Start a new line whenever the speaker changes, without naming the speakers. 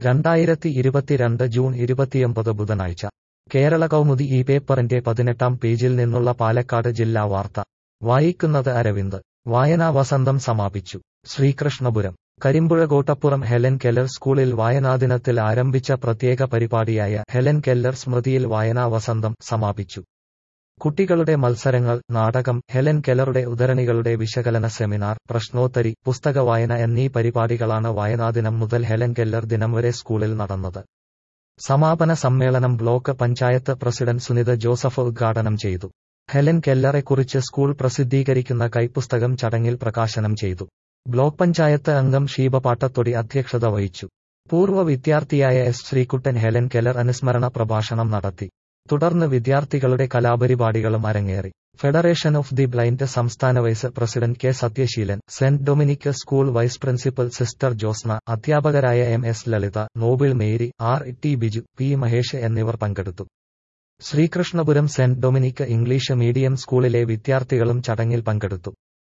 രണ്ടായിരത്തി ഇരുപത്തിരണ്ട് ജൂൺ ഇരുപത്തിയൊമ്പത് ബുധനാഴ്ച കേരള കൗമുദി ഈ പേപ്പറിന്റെ പതിനെട്ടാം പേജിൽ നിന്നുള്ള പാലക്കാട് ജില്ലാ വാർത്ത വായിക്കുന്നത് അരവിന്ദ് വായനാ വസന്തം സമാപിച്ചു ശ്രീകൃഷ്ണപുരം കരിമ്പുഴ കോട്ടപ്പുറം ഹെലൻ കെല്ലർ സ്കൂളിൽ വായനാദിനത്തിൽ ആരംഭിച്ച പ്രത്യേക പരിപാടിയായ ഹെലൻ കെല്ലർ സ്മൃതിയിൽ വായനാ വസന്തം സമാപിച്ചു കുട്ടികളുടെ മത്സരങ്ങൾ നാടകം ഹെലൻ കെല്ലറുടെ ഉദ്ധരണികളുടെ വിശകലന സെമിനാർ പ്രശ്നോത്തരി പുസ്തക വായന എന്നീ പരിപാടികളാണ് വായനാദിനം മുതൽ ഹെലൻ കെല്ലർ ദിനം വരെ സ്കൂളിൽ നടന്നത് സമാപന സമ്മേളനം block panchayat president Sunitha Joseph ഉദ്ഘാടനം ചെയ്തു ഹെലൻ കെല്ലറെക്കുറിച്ച് സ്കൂൾ പ്രസിദ്ധീകരിക്കുന്ന കൈപ്പുസ്തകം ചടങ്ങിൽ പ്രകാശനം ചെയ്തു ബ്ലോക്ക് പഞ്ചായത്ത് അംഗം ഷീബ പാട്ടത്തൊടി അധ്യക്ഷത വഹിച്ചു പൂർവ്വ വിദ്യാർത്ഥിയായ എസ് ശ്രീകുട്ടൻ ഹെലൻ കെല്ലർ അനുസ്മരണ പ്രഭാഷണം നടത്തി തുടർന്ന് വിദ്യാർത്ഥികളുടെ കലാപരിപാടികളും അരങ്ങേറി ഫെഡറേഷൻ ഓഫ് ദി ബ്ലൈൻഡ് സംസ്ഥാന vice president K Sathyaseelan Saint Dominic school vice principal sister Josna അധ്യാപകരായ M S Lalitha Noble Mary R T Biju P Mahesh എന്നിവർ പങ്കെടുത്തു Sreekrishnapuram Saint Dominic English medium സ്കൂളിലെ വിദ്യാർത്ഥികളും ചടങ്ങിൽ പങ്കെടുത്തു